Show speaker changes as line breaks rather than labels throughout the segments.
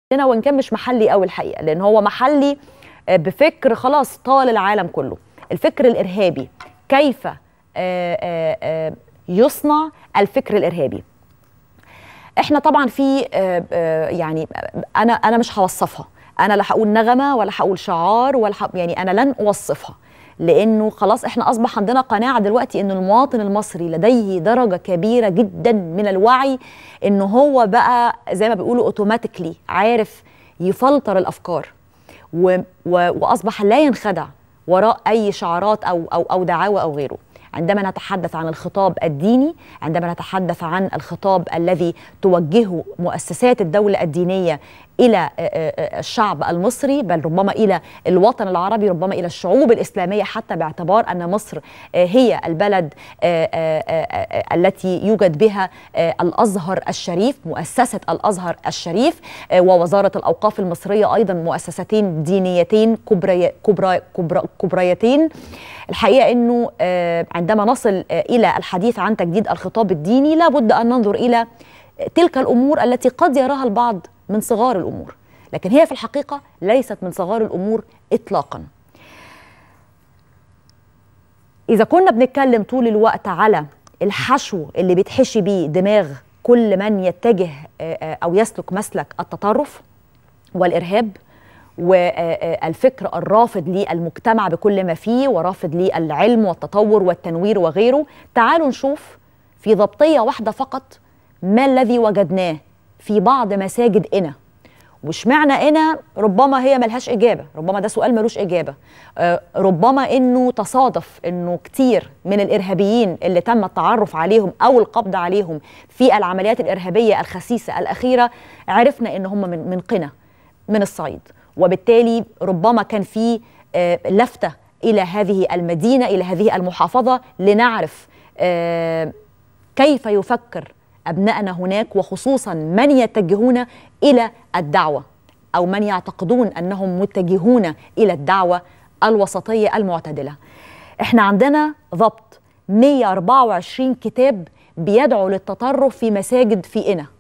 هنا وان كان مش محلي قوي الحقيقه لان هو محلي آه، بفكر خلاص طال العالم كله الفكر الارهابي كيف آه، آه، آه، يصنع الفكر الارهابي احنا طبعا في آه، آه، يعني انا انا مش هوصفها انا لا هقول نغمه ولا هقول شعار ولا ح... يعني انا لن اوصفها لانه خلاص احنا اصبح عندنا قناعه دلوقتي ان المواطن المصري لديه درجه كبيره جدا من الوعي ان هو بقى زي ما بيقولوا اوتوماتيكلي عارف يفلتر الافكار و... و... واصبح لا ينخدع وراء اي شعارات او او او دعاوى او غيره عندما نتحدث عن الخطاب الديني عندما نتحدث عن الخطاب الذي توجهه مؤسسات الدولة الدينية إلى آه، آه، الشعب المصري بل ربما إلى الوطن العربي ربما إلى الشعوب الإسلامية حتى باعتبار أن مصر آه، هي البلد آه، آه، آه، التي يوجد بها آه، الأزهر الشريف مؤسسة الأزهر الشريف آه، ووزارة الأوقاف المصرية أيضا مؤسستين دينيتين كبري كبرى كبرى كبريتين الحقيقة أنه آه، عندما نصل آه، إلى الحديث عن تجديد الخطاب الديني لابد أن ننظر إلى تلك الأمور التي قد يراها البعض من صغار الأمور لكن هي في الحقيقة ليست من صغار الأمور إطلاقا إذا كنا بنتكلم طول الوقت على الحشو اللي بيتحشي بيه دماغ كل من يتجه آه، آه، أو يسلك مسلك التطرف والإرهاب والفكر الرافض للمجتمع بكل ما فيه ورافض للعلم والتطور والتنوير وغيره تعالوا نشوف في ضبطية واحدة فقط ما الذي وجدناه في بعض مساجد إنا واشمعنى إنا ربما هي ملهاش إجابة ربما ده سؤال ملوش إجابة آه، ربما إنه تصادف إنه كتير من الإرهابيين اللي تم التعرف عليهم أو القبض عليهم في العمليات الإرهابية الخسيسة الأخيرة عرفنا إن هم من من قنا من الصعيد وبالتالي ربما كان في آه، لفتة إلى هذه المدينة إلى هذه المحافظة لنعرف آه، كيف يفكر أبنائنا هناك وخصوصا من يتجهون إلى الدعوة أو من يعتقدون أنهم متجهون إلى الدعوة الوسطية المعتدلة احنا عندنا ضبط 124 كتاب بيدعو للتطرف في مساجد في إنا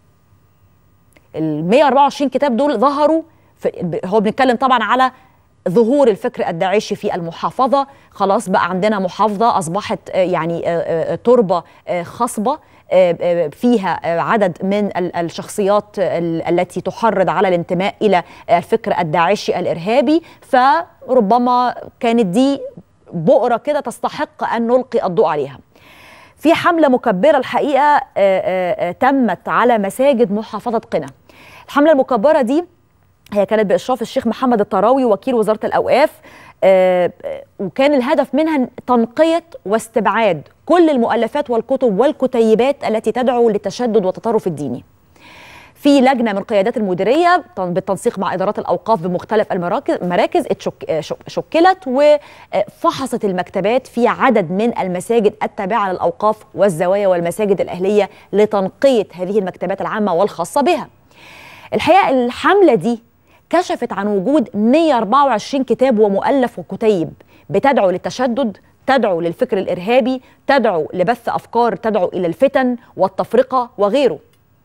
ال 124 كتاب دول ظهروا في ب- هو بنتكلم طبعا على ظهور الفكر الداعشي في المحافظة خلاص بقى عندنا محافظة أصبحت آه، يعني آه، آه، تربة آه، خصبة آه، آه، فيها آه، عدد من ال- الشخصيات ال- التي تحرض على الانتماء إلى الفكر الداعشي الإرهابي فربما كانت دي بؤرة كده تستحق أن نلقي الضوء عليها في حملة مكبرة الحقيقة آه، آه، آه، تمت على مساجد محافظة قنا الحملة المكبرة دي هي كانت بإشراف الشيخ محمد الطراوي وكيل وزارة الأوقاف آه، آه، وكان الهدف منها تنقية واستبعاد كل المؤلفات والكتب والكتيبات التي تدعو للتشدد والتطرف الديني في لجنه من قيادات المديريه تن- بالتنسيق مع ادارات الاوقاف بمختلف المراكز مراكز اتشك- آه، شك- شكلت وفحصت المكتبات في عدد من المساجد التابعه للاوقاف والزوايا والمساجد الاهليه لتنقيه هذه المكتبات العامه والخاصه بها. الحقيقه الحمله دي كشفت عن وجود 124 كتاب ومؤلف وكتيب بتدعو للتشدد تدعو للفكر الارهابي تدعو لبث افكار تدعو الى الفتن والتفرقه وغيره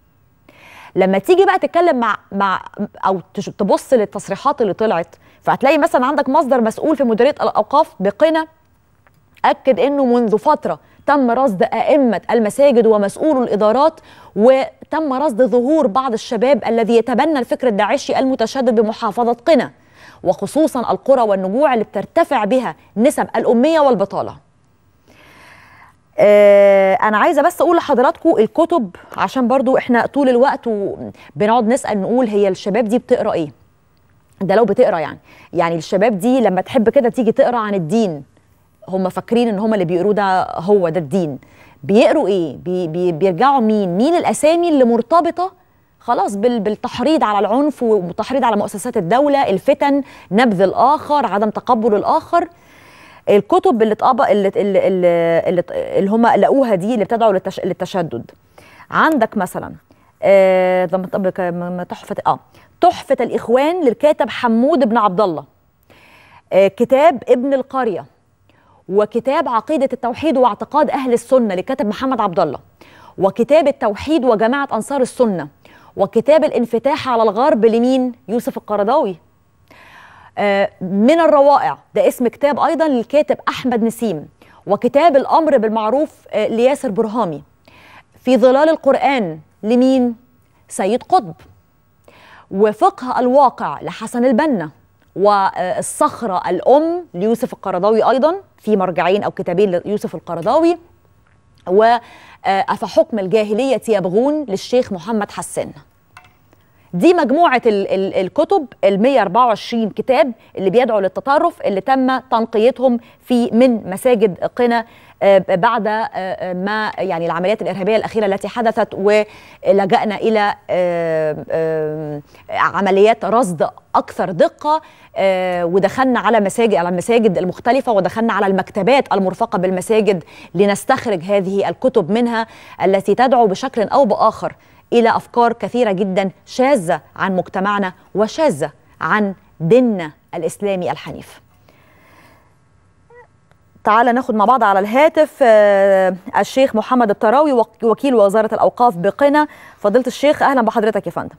لما تيجي بقى تتكلم مع مع او تش- تبص للتصريحات اللي طلعت فهتلاقي مثلا عندك مصدر مسؤول في مديريه الاوقاف بقنا اكد انه منذ فتره تم رصد ائمه المساجد ومسؤول الادارات وتم رصد ظهور بعض الشباب الذي يتبنى الفكر الداعشي المتشدد بمحافظه قنا وخصوصا القرى والنجوع اللي بترتفع بها نسب الاميه والبطاله آه، انا عايزه بس اقول لحضراتكم الكتب عشان برضو احنا طول الوقت و- بنقعد نسال نقول هي الشباب دي بتقرا ايه ده لو بتقرا يعني يعني الشباب دي لما تحب كده تيجي تقرا عن الدين هم فاكرين ان هم اللي بيقروه ده هو ده الدين بيقروا ايه بي بي بيرجعوا مين مين الاسامي اللي مرتبطه خلاص بال بالتحريض على العنف والتحريض على مؤسسات الدوله الفتن نبذ الاخر عدم تقبل الاخر الكتب اللي اتقبل اللي اللي اللي, اللي, اللي هم لقوها دي اللي بتدعو للتش... للتشدد عندك مثلا آه ضم- طب ك- م- م- تحفه اه تحفه الاخوان للكاتب حمود بن عبد الله آه كتاب ابن القريه وكتاب عقيده التوحيد واعتقاد اهل السنه للكاتب محمد عبد الله وكتاب التوحيد وجماعه انصار السنه وكتاب الانفتاح على الغرب لمين يوسف القرضاوي آه، من الروائع ده اسم كتاب ايضا للكاتب احمد نسيم وكتاب الامر بالمعروف آه، لياسر برهامي في ظلال القران لمين سيد قطب وفقه الواقع لحسن البنا والصخرة الأم ليوسف القرضاوي أيضا في مرجعين أو كتابين ليوسف القرضاوي وأفحكم الجاهلية يبغون للشيخ محمد حسان دي مجموعة ال ال الكتب ال 124 كتاب اللي بيدعوا للتطرف اللي تم تنقيتهم في من مساجد قنا بعد ما يعني العمليات الإرهابية الأخيرة التي حدثت ولجأنا إلى عمليات رصد أكثر دقة ودخلنا على مساجد على المساجد المختلفة ودخلنا على المكتبات المرفقة بالمساجد لنستخرج هذه الكتب منها التي تدعو بشكل أو بآخر الى افكار كثيره جدا شاذه عن مجتمعنا وشاذه عن ديننا الاسلامي الحنيف. تعال ناخد مع بعض على الهاتف الشيخ محمد الطراوي وكيل وزاره الاوقاف بقنا فضيله الشيخ اهلا بحضرتك يا فندم.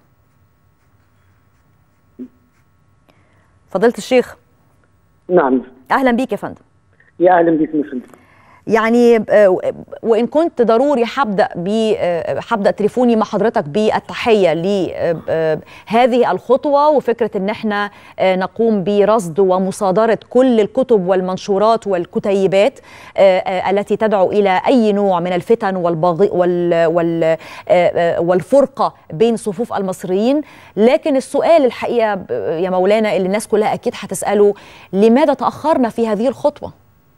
فضيله الشيخ
نعم
اهلا بيك يا فندم.
يا اهلا بك يا فندم.
يعني وان كنت ضروري هبدا هبدا تليفوني مع حضرتك بالتحيه لهذه الخطوه وفكره ان احنا نقوم برصد ومصادره كل الكتب والمنشورات والكتيبات التي تدعو الى اي نوع من الفتن والبغي وال وال والفرقه بين صفوف المصريين لكن السؤال الحقيقه يا مولانا اللي الناس كلها اكيد هتساله لماذا تاخرنا في هذه الخطوه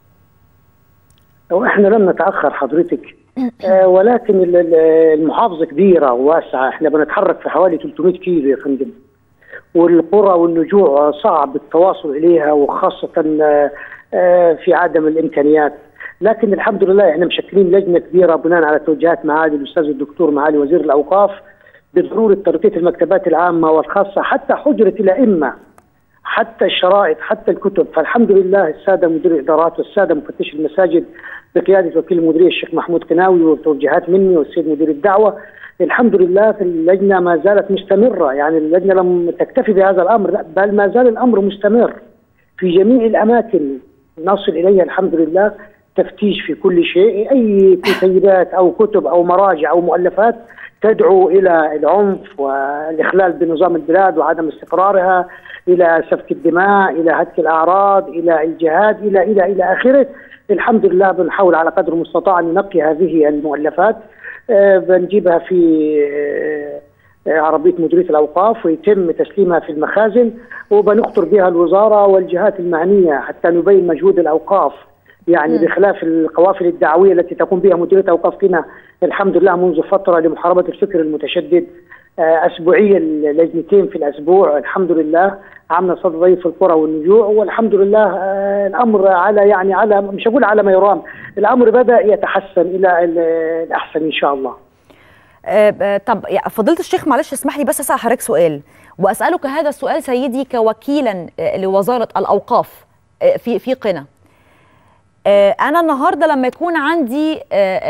واحنا لم نتاخر حضرتك آه ولكن المحافظه كبيره وواسعه احنا بنتحرك في حوالي 300 كيلو يا فندم والقرى والنجوع صعب التواصل اليها وخاصه آه في عدم الامكانيات لكن الحمد لله احنا مشكلين لجنه كبيره بناء على توجيهات معالي الاستاذ الدكتور معالي وزير الاوقاف بضروره ترقيه المكتبات العامه والخاصه حتى حجره الائمه حتى الشرائط حتى الكتب فالحمد لله الساده مدير الادارات والساده مفتش المساجد بقياده وكيل المديريه الشيخ محمود قناوي وتوجيهات مني والسيد مدير الدعوه الحمد لله في اللجنه ما زالت مستمره يعني اللجنه لم تكتفي بهذا الامر بل ما زال الامر مستمر في جميع الاماكن نصل اليها الحمد لله تفتيش في كل شيء اي كتيبات او كتب او مراجع او مؤلفات تدعو الى العنف والاخلال بنظام البلاد وعدم استقرارها الى سفك الدماء الى هتك الاعراض الى الجهاد الى الى الى اخره الحمد لله بنحاول على قدر المستطاع ان ننقي هذه المؤلفات آه بنجيبها في آه عربيه مديريه الاوقاف ويتم تسليمها في المخازن وبنخطر بها الوزاره والجهات المعنيه حتى نبين مجهود الاوقاف يعني م. بخلاف القوافل الدعويه التي تقوم بها مديريه اوقاف قنا الحمد لله منذ فتره لمحاربه الفكر المتشدد اسبوعيا لجنتين في الاسبوع الحمد لله عملنا صد ضيف القرى والنجوع والحمد لله الامر على يعني على مش هقول على ما يرام الامر بدا يتحسن الى الاحسن ان شاء الله.
أه طب فضيله الشيخ معلش اسمح لي بس اسال حضرتك سؤال واسالك هذا السؤال سيدي كوكيلا لوزاره الاوقاف في في قنا. انا النهارده لما يكون عندي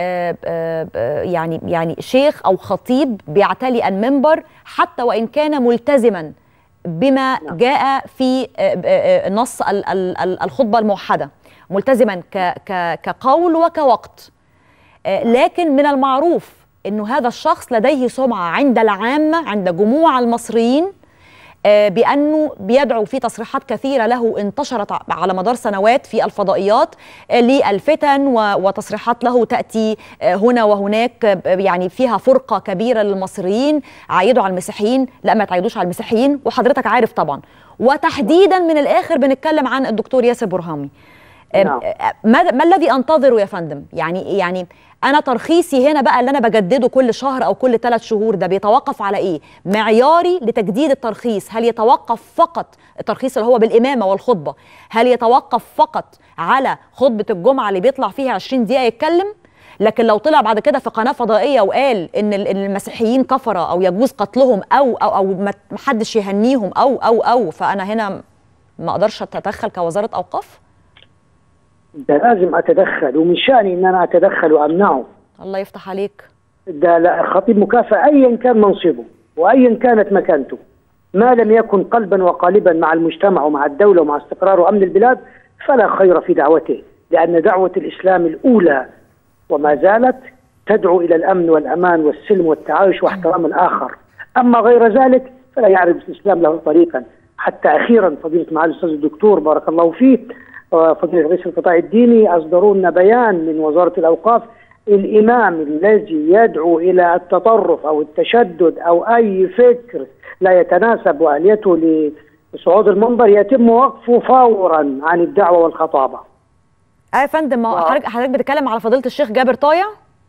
يعني يعني شيخ او خطيب بيعتلي المنبر حتى وان كان ملتزما بما جاء في نص الخطبه الموحده ملتزما كقول وكوقت لكن من المعروف انه هذا الشخص لديه سمعه عند العامه عند جموع المصريين بانه بيدعو في تصريحات كثيره له انتشرت على مدار سنوات في الفضائيات للفتن وتصريحات له تاتي هنا وهناك يعني فيها فرقه كبيره للمصريين عايدوا على المسيحيين لا ما تعيدوش على المسيحيين وحضرتك عارف طبعا وتحديدا من الاخر بنتكلم عن الدكتور ياسر برهامي ما ما الذي انتظره يا فندم يعني يعني انا ترخيصي هنا بقى اللي انا بجدده كل شهر او كل ثلاث شهور ده بيتوقف على ايه معياري لتجديد الترخيص هل يتوقف فقط الترخيص اللي هو بالامامه والخطبه هل يتوقف فقط على خطبه الجمعه اللي بيطلع فيها 20 دقيقه يتكلم لكن لو طلع بعد كده في قناه فضائيه وقال ان المسيحيين كفره او يجوز قتلهم او او او ما حدش يهنيهم او او او فانا هنا ما اقدرش اتدخل كوزاره اوقاف
ده لازم اتدخل ومن شاني ان انا اتدخل وامنعه
الله يفتح عليك
ده لا خطيب مكافاه ايا كان منصبه وايا كانت مكانته ما لم يكن قلبا وقالبا مع المجتمع ومع الدوله ومع استقرار وامن البلاد فلا خير في دعوته لان دعوه الاسلام الاولى وما زالت تدعو الى الامن والامان والسلم والتعايش واحترام الاخر اما غير ذلك فلا يعرف الاسلام له طريقا حتى اخيرا فضيله معالي الاستاذ الدكتور بارك الله فيه فضيله رئيس القطاع الديني اصدروا لنا بيان من وزاره الاوقاف الامام الذي يدعو الى التطرف او التشدد او اي فكر لا يتناسب واليته لصعود المنبر يتم وقفه فورا عن الدعوه والخطابه.
اه يا فندم ما حضرتك حضرتك بتتكلم على فضيله الشيخ جابر طايع؟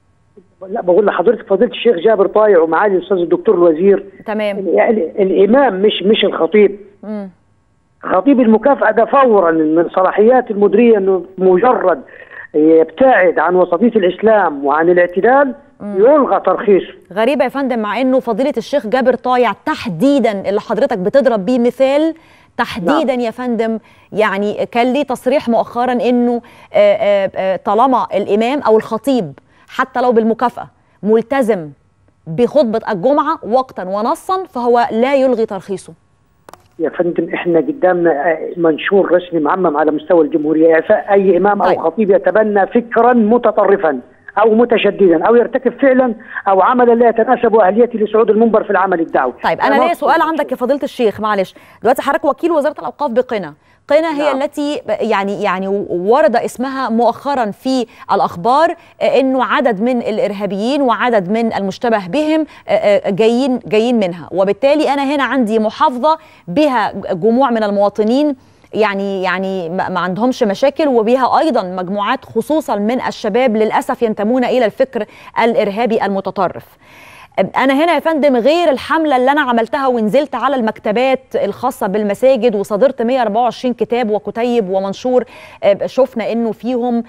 لا بقول لحضرتك فضيله الشيخ جابر طايع ومعالي الاستاذ الدكتور الوزير
تمام
الامام مش مش الخطيب.
مم.
خطيب المكافاه ده فورا من صلاحيات المديريه انه مجرد يبتعد عن وسطيه الاسلام وعن الاعتدال يلغى ترخيصه
غريبه يا فندم مع انه فضيله الشيخ جابر طايع تحديدا اللي حضرتك بتضرب بيه مثال تحديدا نعم. يا فندم يعني كان ليه تصريح مؤخرا انه آآ آآ طالما الامام او الخطيب حتى لو بالمكافاه ملتزم بخطبه الجمعه وقتا ونصا فهو لا يلغي ترخيصه
يا فندم احنا قدامنا منشور رسمي معمم على مستوى الجمهوريه اعفاء اي امام طيب. او خطيب يتبنى فكرا متطرفا او متشددا او يرتكب فعلا او عملا لا يتناسب اهليته لصعود المنبر في العمل الدعوي.
طيب انا ليا سؤال عندك يا فضيله الشيخ معلش دلوقتي حضرتك وكيل وزاره الاوقاف بقنا قنا هي نعم. التي يعني يعني ورد اسمها مؤخرا في الاخبار انه عدد من الارهابيين وعدد من المشتبه بهم جايين جايين منها وبالتالي انا هنا عندي محافظه بها جموع من المواطنين يعني يعني ما عندهمش مشاكل وبها ايضا مجموعات خصوصا من الشباب للاسف ينتمون الى الفكر الارهابي المتطرف. انا هنا يا فندم غير الحمله اللي انا عملتها ونزلت على المكتبات الخاصه بالمساجد وصادرت 124 كتاب وكتيب ومنشور شفنا انه فيهم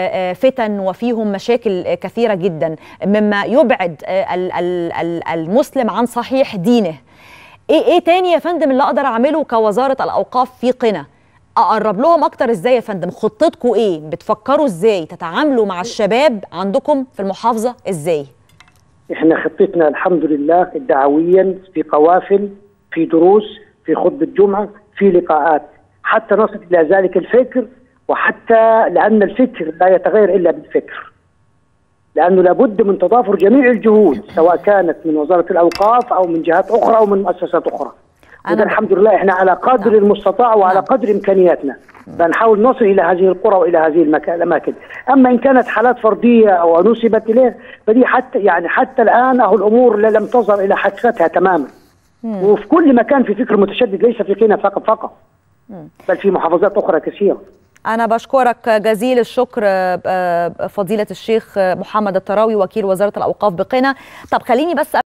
فتن وفيهم مشاكل كثيره جدا مما يبعد المسلم عن صحيح دينه ايه ايه تاني يا فندم اللي اقدر اعمله كوزاره الاوقاف في قنا اقرب لهم اكتر ازاي يا فندم خطتكم ايه بتفكروا ازاي تتعاملوا مع الشباب عندكم في المحافظه ازاي
احنا خطتنا الحمد لله دعويا في قوافل في دروس في خطبه جمعه في لقاءات حتى نصل الى ذلك الفكر وحتى لان الفكر لا يتغير الا بالفكر لانه لابد من تضافر جميع الجهود سواء كانت من وزاره الاوقاف او من جهات اخرى او من مؤسسات اخرى وده الحمد لله احنا على قدر نعم. المستطاع وعلى نعم. قدر امكانياتنا فنحاول نصل الى هذه القرى والى هذه الاماكن اما ان كانت حالات فرديه او نسبت اليه فدي حتى يعني حتى الان اهو الامور لم تظهر الى حقيقتها تماما مم. وفي كل مكان في فكر متشدد ليس في قنا فقط فقط مم. بل في محافظات اخرى كثيره
أنا بشكرك جزيل الشكر فضيلة الشيخ محمد الطراوي وكيل وزارة الأوقاف بقنا طب خليني بس